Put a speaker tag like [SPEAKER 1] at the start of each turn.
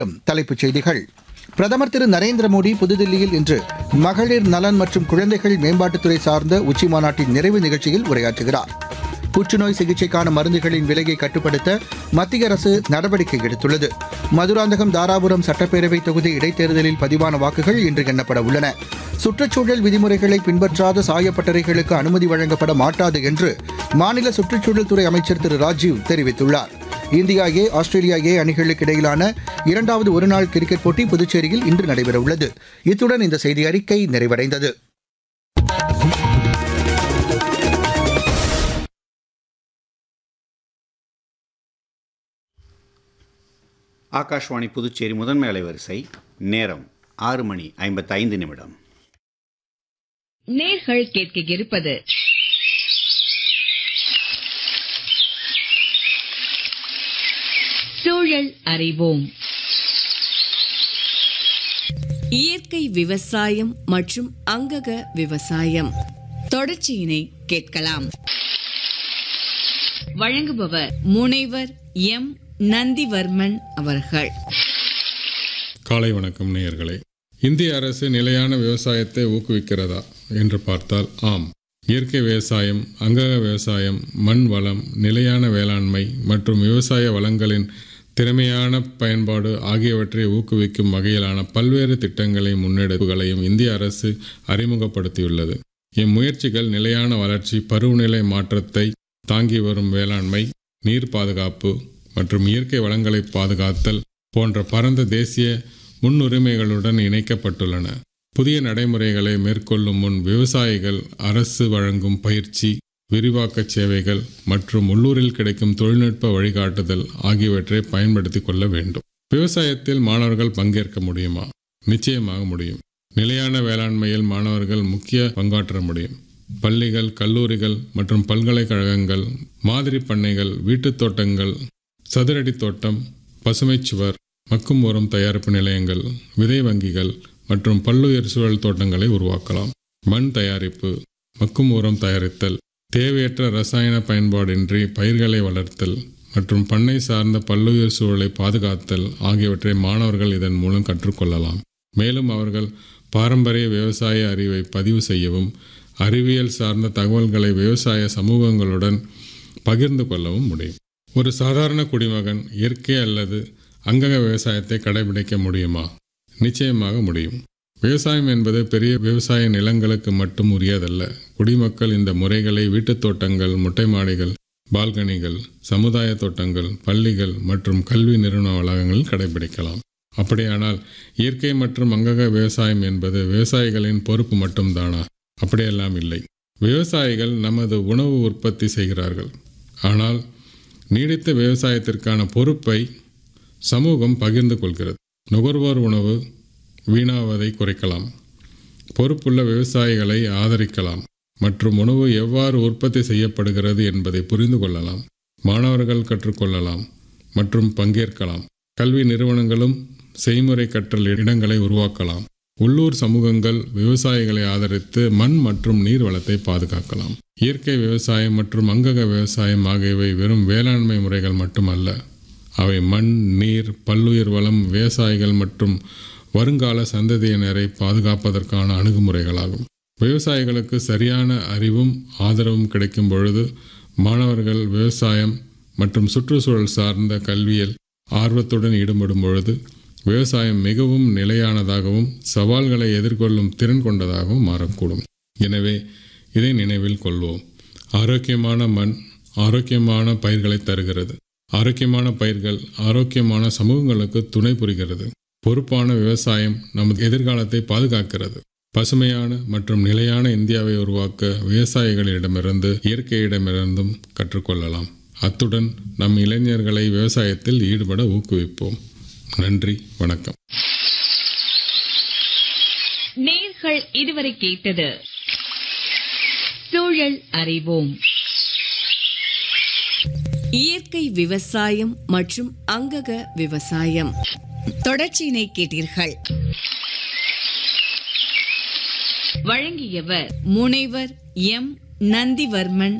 [SPEAKER 1] தலைப்புச் செய்திகள் பிரதமர் திரு நரேந்திர மோடி புதுதில்லியில் இன்று மகளிர் நலன் மற்றும் குழந்தைகள் மேம்பாட்டுத்துறை சார்ந்த உச்சிமாநாட்டின் நிறைவு நிகழ்ச்சியில் உரையாற்றுகிறார் புற்றுநோய் சிகிச்சைக்கான மருந்துகளின் விலையை கட்டுப்படுத்த மத்திய அரசு நடவடிக்கை எடுத்துள்ளது மதுராந்தகம் தாராபுரம் சட்டப்பேரவை தொகுதி இடைத்தேர்தலில் பதிவான வாக்குகள் இன்று எண்ணப்பட உள்ளன சுற்றுச்சூழல் விதிமுறைகளை பின்பற்றாத சாயப்பட்டறைகளுக்கு அனுமதி வழங்கப்பட மாட்டாது என்று மாநில சுற்றுச்சூழல் துறை அமைச்சர் திரு ராஜீவ் தெரிவித்துள்ளார் இந்தியா ஏ ஆஸ்திரேலியா ஏ அணிகளுக்கு இடையிலான இரண்டாவது ஒருநாள் கிரிக்கெட் போட்டி புதுச்சேரியில் இன்று நடைபெறவுள்ளது இத்துடன் இந்த செய்தி அறிக்கை நிறைவடைந்தது
[SPEAKER 2] ஆகாஷ்வாணி புதுச்சேரி முதன்மை அலைவரிசை நேரம் ஆறு மணி ஐம்பத்தைந்து நிமிடம்
[SPEAKER 3] நேர்கள் கேட்க இருப்பது சூழல் அறிவோம் இயற்கை விவசாயம் மற்றும் அங்கக விவசாயம் தொடர்ச்சியினை கேட்கலாம் வழங்குபவர் முனைவர் எம் நந்திவர்மன் அவர்கள்
[SPEAKER 4] காலை வணக்கம் நேயர்களே இந்திய அரசு நிலையான விவசாயத்தை ஊக்குவிக்கிறதா என்று பார்த்தால் ஆம் இயற்கை விவசாயம் அங்கக விவசாயம் மண் வளம் நிலையான வேளாண்மை மற்றும் விவசாய வளங்களின் திறமையான பயன்பாடு ஆகியவற்றை ஊக்குவிக்கும் வகையிலான பல்வேறு திட்டங்களை முன்னெடுப்புகளையும் இந்திய அரசு அறிமுகப்படுத்தியுள்ளது இம்முயற்சிகள் நிலையான வளர்ச்சி பருவநிலை மாற்றத்தை தாங்கி வரும் வேளாண்மை நீர் பாதுகாப்பு மற்றும் இயற்கை வளங்களை பாதுகாத்தல் போன்ற பரந்த தேசிய முன்னுரிமைகளுடன் இணைக்கப்பட்டுள்ளன புதிய நடைமுறைகளை மேற்கொள்ளும் முன் விவசாயிகள் அரசு வழங்கும் பயிற்சி விரிவாக்க சேவைகள் மற்றும் உள்ளூரில் கிடைக்கும் தொழில்நுட்ப வழிகாட்டுதல் ஆகியவற்றை பயன்படுத்திக் கொள்ள வேண்டும் விவசாயத்தில் மாணவர்கள் பங்கேற்க முடியுமா நிச்சயமாக முடியும் நிலையான வேளாண்மையில் மாணவர்கள் முக்கிய பங்காற்ற முடியும் பள்ளிகள் கல்லூரிகள் மற்றும் பல்கலைக்கழகங்கள் மாதிரி பண்ணைகள் வீட்டுத் தோட்டங்கள் சதுரடி தோட்டம் பசுமைச் சுவர் மக்கும் உரம் தயாரிப்பு நிலையங்கள் விதை வங்கிகள் மற்றும் பல்லுயிர் சூழல் தோட்டங்களை உருவாக்கலாம் மண் தயாரிப்பு மக்கும் உரம் தயாரித்தல் தேவையற்ற ரசாயன பயன்பாடின்றி பயிர்களை வளர்த்தல் மற்றும் பண்ணை சார்ந்த பல்லுயிர் சூழலை பாதுகாத்தல் ஆகியவற்றை மாணவர்கள் இதன் மூலம் கற்றுக்கொள்ளலாம் மேலும் அவர்கள் பாரம்பரிய விவசாய அறிவை பதிவு செய்யவும் அறிவியல் சார்ந்த தகவல்களை விவசாய சமூகங்களுடன் பகிர்ந்து கொள்ளவும் முடியும் ஒரு சாதாரண குடிமகன் இயற்கை அல்லது அங்கக விவசாயத்தை கடைபிடிக்க முடியுமா நிச்சயமாக முடியும் விவசாயம் என்பது பெரிய விவசாய நிலங்களுக்கு மட்டும் உரியதல்ல குடிமக்கள் இந்த முறைகளை வீட்டுத் தோட்டங்கள் மொட்டை மாடிகள் பால்கனிகள் சமுதாய தோட்டங்கள் பள்ளிகள் மற்றும் கல்வி நிறுவன வளாகங்களில் கடைபிடிக்கலாம் அப்படியானால் இயற்கை மற்றும் அங்கக விவசாயம் என்பது விவசாயிகளின் பொறுப்பு மட்டும்தானா அப்படியெல்லாம் இல்லை விவசாயிகள் நமது உணவு உற்பத்தி செய்கிறார்கள் ஆனால் நீடித்த விவசாயத்திற்கான பொறுப்பை சமூகம் பகிர்ந்து கொள்கிறது நுகர்வோர் உணவு வீணாவதை குறைக்கலாம் பொறுப்புள்ள விவசாயிகளை ஆதரிக்கலாம் மற்றும் உணவு எவ்வாறு உற்பத்தி செய்யப்படுகிறது என்பதை புரிந்து கொள்ளலாம் மாணவர்கள் கற்றுக்கொள்ளலாம் மற்றும் பங்கேற்கலாம் கல்வி நிறுவனங்களும் செய்முறை கற்றல் இடங்களை உருவாக்கலாம் உள்ளூர் சமூகங்கள் விவசாயிகளை ஆதரித்து மண் மற்றும் நீர் வளத்தை பாதுகாக்கலாம் இயற்கை விவசாயம் மற்றும் அங்கக விவசாயம் ஆகியவை வெறும் வேளாண்மை முறைகள் மட்டுமல்ல அவை மண் நீர் பல்லுயிர் வளம் விவசாயிகள் மற்றும் வருங்கால சந்ததியினரை பாதுகாப்பதற்கான அணுகுமுறைகளாகும் விவசாயிகளுக்கு சரியான அறிவும் ஆதரவும் கிடைக்கும் பொழுது மாணவர்கள் விவசாயம் மற்றும் சுற்றுச்சூழல் சார்ந்த கல்வியில் ஆர்வத்துடன் ஈடுபடும் பொழுது விவசாயம் மிகவும் நிலையானதாகவும் சவால்களை எதிர்கொள்ளும் திறன் கொண்டதாகவும் மாறக்கூடும் எனவே இதை நினைவில் கொள்வோம் ஆரோக்கியமான மண் ஆரோக்கியமான பயிர்களை தருகிறது ஆரோக்கியமான பயிர்கள் ஆரோக்கியமான சமூகங்களுக்கு துணை புரிகிறது பொறுப்பான விவசாயம் நமது எதிர்காலத்தை பாதுகாக்கிறது பசுமையான மற்றும் நிலையான இந்தியாவை உருவாக்க விவசாயிகளிடமிருந்து இயற்கையிடமிருந்தும் கற்றுக்கொள்ளலாம் அத்துடன் நம் இளைஞர்களை விவசாயத்தில் ஈடுபட ஊக்குவிப்போம் நன்றி வணக்கம்
[SPEAKER 3] நேர்கள் இதுவரை கேட்டது சூழல் அறிவோம் இயற்கை விவசாயம் மற்றும் அங்கக விவசாயம் தொடர்ச்சியினை கேட்டீர்கள் வழங்கியவர் முனைவர் எம் நந்திவர்மன்